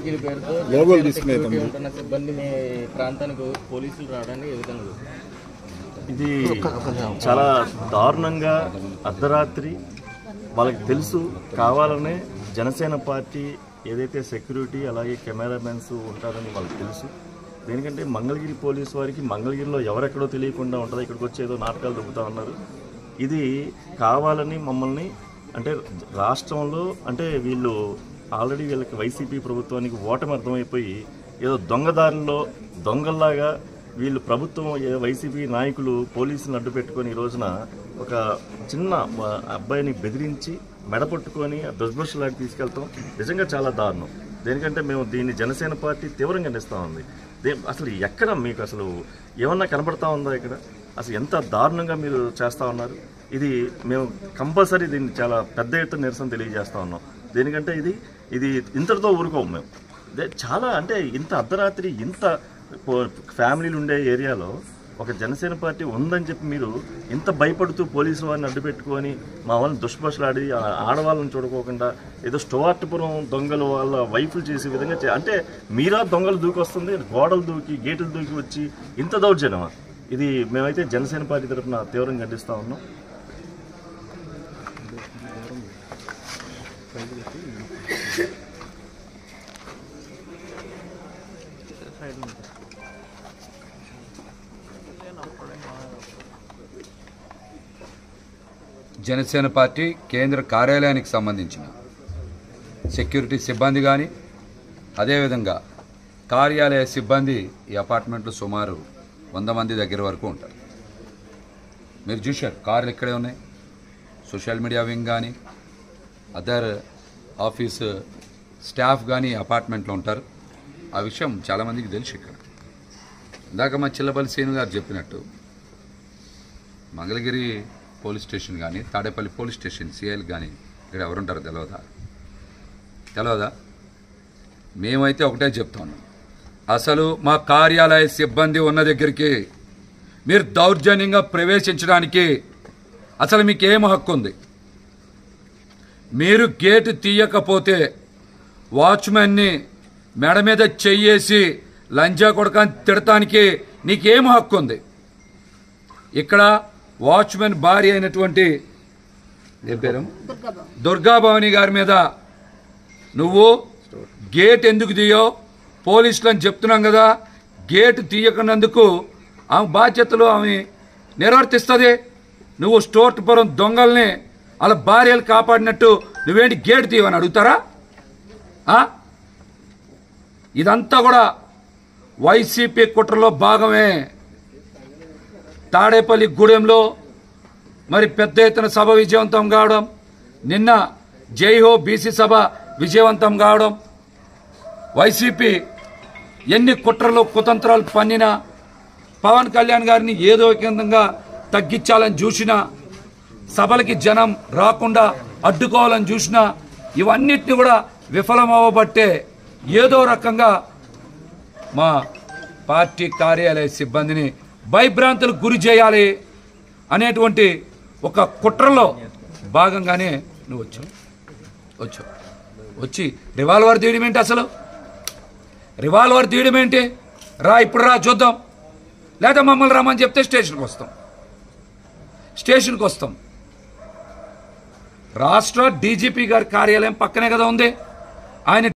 వీళ్ళ పేరుతో లోగోలు తీసుకునే సెక్యూరిటీ ఉంటున్న సిబ్బంది మీ ప్రాంతానికి పోలీసులు రావడానికి ఏ విధంగా చూస్తారు? ఇది చాలా దారుణంగా అర్ధరాత్రి వాళ్ళకి తెలుసు కావాలనే జనసేన పార్టీ ఏదైతే సెక్యూరిటీ అలాగే కెమెరామెన్స్ ఉంటారని వాళ్ళకి తెలుసు దేనికంటే మంగళగిరి పోలీస్ వారికి మంగళగిరిలో ఎవరెక్కడో తెలియకుండా ఉంటుందో ఇక్కడికి వచ్చి ఏదో నాటకాలు దొబ్బుతా ఉన్నారు ఇది కావాలని మమ్మల్ని అంటే రాష్ట్రంలో అంటే వీళ్ళు ఆల్రెడీ వీళ్ళకి వైసీపీ ప్రభుత్వానికి ఓటమి అర్థమైపోయి ఏదో దొంగదారిలో దొంగల్లాగా వీళ్ళు ప్రభుత్వం ఏ- వైసీపీ నాయకులు పోలీసులను అడ్డు పెట్టుకొని ఈ రోజున ఒక చిన్న మ- అబ్బాయిని బెదిరించి మెడపట్టుకొని బెస్బస్లాగా తీసుకెళ్తాం నిజంగా చాలా దారుణం దేనికంటే మేము దీన్ని జనసేన పార్టీ తీవ్రంగా నిస్తా ఉంది దే- అసలు ఎక్కడ మీకు అసలు ఏమన్నా కనబడతా ఉందా ఇక్కడ అసలు ఎంత దారుణంగా మీరు చేస్తా ఉన్నారు ఇది మేము కంపల్సరీ దీన్ని చాలా పెద్ద ఎత్తున నిరసన తెలియజేస్తా ఉన్నాం దేనికంటే ఇది ఇది ఇంతటితో ఊరుకోము మేము దే- చాలా అంటే ఇంత అర్ధరాత్రి ఇంత పో- ఫ్యామిలీలు ఉండే ఏరియాలో ఒక జనసేన పార్టీ ఉందని చెప్పి మీరు ఇంత భయపడుతూ పోలీసుల వారిని అడ్డు పెట్టుకొని మా వాళ్ళని దుష్భాషలాడి ఆ ఆడవాళ్ళని చూడుకోకుండా ఏదో స్టోవార్ట్పురం దొంగలు వాళ్ళ వైఫ్లు చేసే విధంగా చే- అంటే మీరా దొంగలు దూకి వస్తుంది గోడలు దూకి గేటులు దూకి వచ్చి ఇంత దౌర్జన్యమా ఇది మేమైతే జనసేన పార్టీ తరఫున తీవ్రంగా ఖండిస్తా ఉన్నాం జనసేన పార్టీ కేంద్ర కార్యాలయానికి సంబంధించిన సెక్యూరిటీ సిబ్బంది కానీ అదేవిధంగా కార్యాలయ సిబ్బంది ఈ అపార్ట్మెంట్లో సుమారు వంద మంది దగ్గర వరకు ఉంటారు మీరు చూశారు కార్లు ఇక్కడే ఉన్నాయి సోషల్ మీడియా వింగ్ కానీ అదర్ ఆఫీస్ స్టాఫ్ కానీ అపార్ట్మెంట్లో ఉంటారు ఆ విషయం చాలామందికి తెలుసు ఇక్కడ ఇందాక మా చిల్లపల్లి సీను గారు చెప్పినట్టు మంగళగిరి పోలీస్ స్టేషన్ కానీ తాడేపల్లి పోలీస్ స్టేషన్ సిఐలు కానీ ఇక్కడ ఎవరుంటారో తెలియదా తెలియదా మేమైతే ఒకటే చెప్తాను అసలు మా కార్యాలయ సిబ్బంది ఉన్న దగ్గరికి మీరు దౌర్జన్యంగా ప్రవేశించడానికి అసలు మీకు ఏం హక్కు ఉంది మీరు గేటు తీయకపోతే వాచ్మెన్ని మెడ మీద చెయ్యేసి లంజా కొడకని తిడటానికి నీకేం హక్కు ఉంది ఇక్కడ వాచ్మెన్ భార్య అయినటువంటి ఏ పేరు దుర్గాభవాని గారి మీద నువ్వు గేట్ ఎందుకు తీయో పోలీసులు అని చెప్తున్నాం కదా గేట్ తీయకున్నందుకు ఆమె బాధ్యతలు ఆమె నిర్వర్తిస్తుంది నువ్వు స్టోర్పురం దొంగల్ని వాళ్ళ భార్యలు కాపాడినట్టు నువ్వేంటి గేట్ తీయవని అడుగుతారా ఆ? ఇదంతా కూడా వైసీపీ కుట్రలో భాగమే తాడేపల్లి గూడెంలో మరి పెద్ద ఎత్తున సభ విజయవంతం కావడం నిన్న జై హో బీసీ సభ విజయవంతం కావడం వైసీపీ ఎన్ని కుట్రలు కుతంత్రాలు పన్నినా పవన్ కళ్యాణ్ గారిని ఏదో ఒక విధంగా తగ్గించాలని చూసినా సభలకి జనం రాకుండా అడ్డుకోవాలని చూసినా ఇవన్నిటిని కూడా విఫలమవ్వబట్టే ఏదో రకంగా మా పార్టీ కార్యాలయ సిబ్బందిని భయభ్రాంతులకు గురి చేయాలి అనేటువంటి ఒక కుట్రలో భాగంగానే నువ్వు వచ్చావు వచ్చావు వచ్చి రివాల్వర్ తీయడం ఏంటి అసలు రివాల్వర్ తీయడం ఏంటి రా ఇప్పుడు రా చూద్దాం లేదా మమ్మల్ని రమ్మని చెప్తే స్టేషన్కి వస్తాం స్టేషన్కి వస్తాం రాష్ట్ర డీజీపీ గారి కార్యాలయం పక్కనే కదా ఉంది ఆయన